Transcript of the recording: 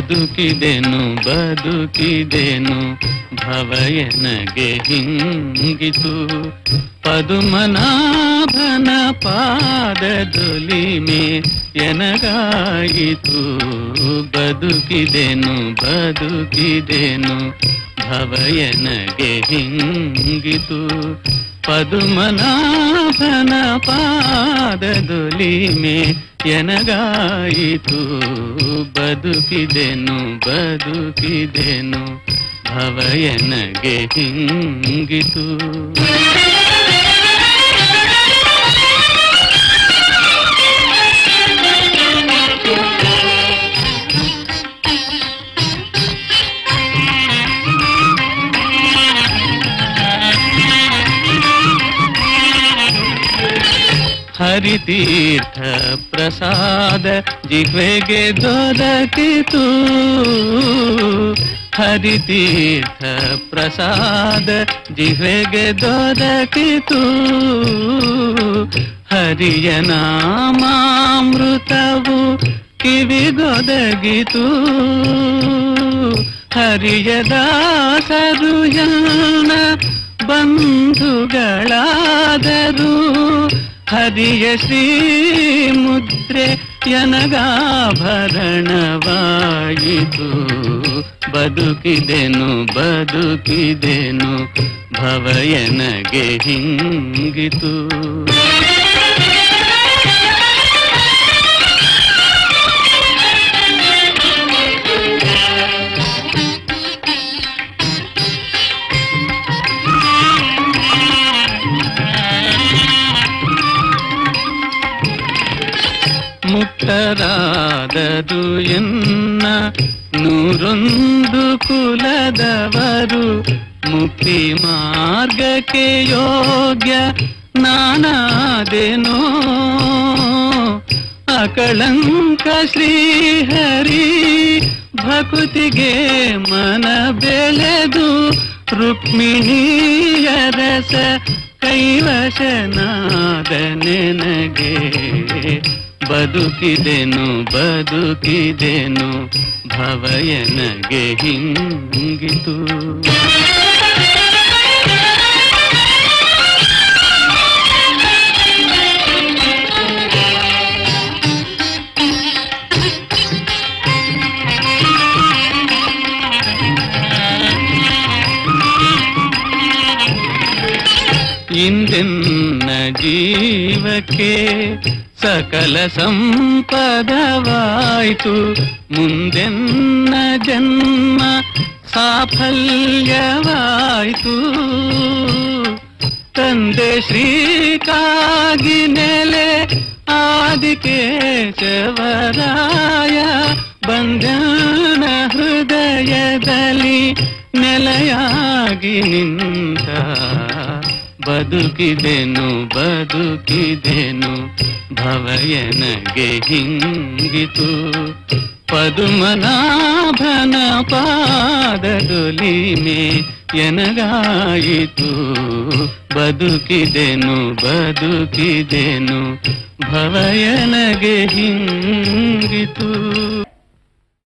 ಬದುಕಿದೆನು ಬದುಕಿದೆನು ಭವಯನಗೆ ಹಿಂಗಿತು ಪದುಮನಾಭನ ಪಾದದೊಲಿಮೆ ಎನಗಾಯಿತು ಬದುಕಿದೆನು ಬದುಕಿದೆನು ಭವಯನಗೆ ಹಿಂಗಿತು ಪದುಮನಾಭನ ಪಾದದೊಲಿಮೆ ಎನಗಾಯಿತು ಬದುಕಿದೆನು ಬದುಕಿದೆನು ಭವಯನಗೆ ಹಿಂಗಿತು ಹರಿತೀರ್ಥ ಪ್ರಸಾದ ಜಿಹ್ವೆಗೆ ದೊರಕಿತು ಹರಿತೀರ್ಥ ಪ್ರಸಾದ ಜಿಹ್ವೆಗೆ ದೊರಕಿತು ಹರಿಯ ನಾಮಾಮೃತವು ಕಿವಿಗೊದಗಿತು ಹರಿಯ ದಾಸರು ಎಲ್ಲ ಬಂಧುಗಳಾದರು ಹರಿಯ ಶ್ರೀ ಮುದ್ರೆ ಯನಗಾಭರಣವಾಯಿತು ಬದುಕಿದೆನು ಬದುಕಿದೆನು ಭವಯನಗೆ ಹಿಂಗಿತು ಮುಕ್ತರಾದದು ಎನ್ನ ನೂರೊಂದು ಕುಲದವರು ಮುಕ್ತಿ ಮಾರ್ಗಕ್ಕೆ ಯೋಗ್ಯ ನಾನಾದೆನೋ ಅಕಳಂಕ ಶ್ರೀಹರಿ ಭಕುತಿಗೆ ಮನ ಬೆಳೆದು ರುಕ್ಮಿಣಿಯ ರಸ ಕೈವಶನಾದ ನೆನಗೆ ಬದುಕಿದೆನು ಬದುಕಿದೆನು ಭವಯನಗೆ ಹಿಂಗಿತು ಇಂದೆನ್ನ ಜೀವಕ್ಕೆ ಸಕಲ ಸಂಪದವಾಯಿತು ಮುಂದೆನ್ನ ಜನ್ಮ ಸಾಫಲ್ಯವಾಯಿತು ತಂದೆ ಶ್ರೀಕಾಗಿ ನೆಲೆ ಆದಿಕೇಶವರಾಯ ಬಂಧನ ಹೃದಯದಲ್ಲಿ ನೆಲೆಯಾಗಿ ನಿಂತ ಬದುಕಿದೆನು ಬದುಕಿದೆನು ಭವಯನಗೆ ಹಿಂಗಿತು ಪದುಮನಾಭನ ಪಾದದೊಲಿಮೆ ಎನಗಾಯಿತು ಬದುಕಿದೆನು ಬದುಕಿದೆನು ಭವಯನಗೆ ಹಿಂಗಿತು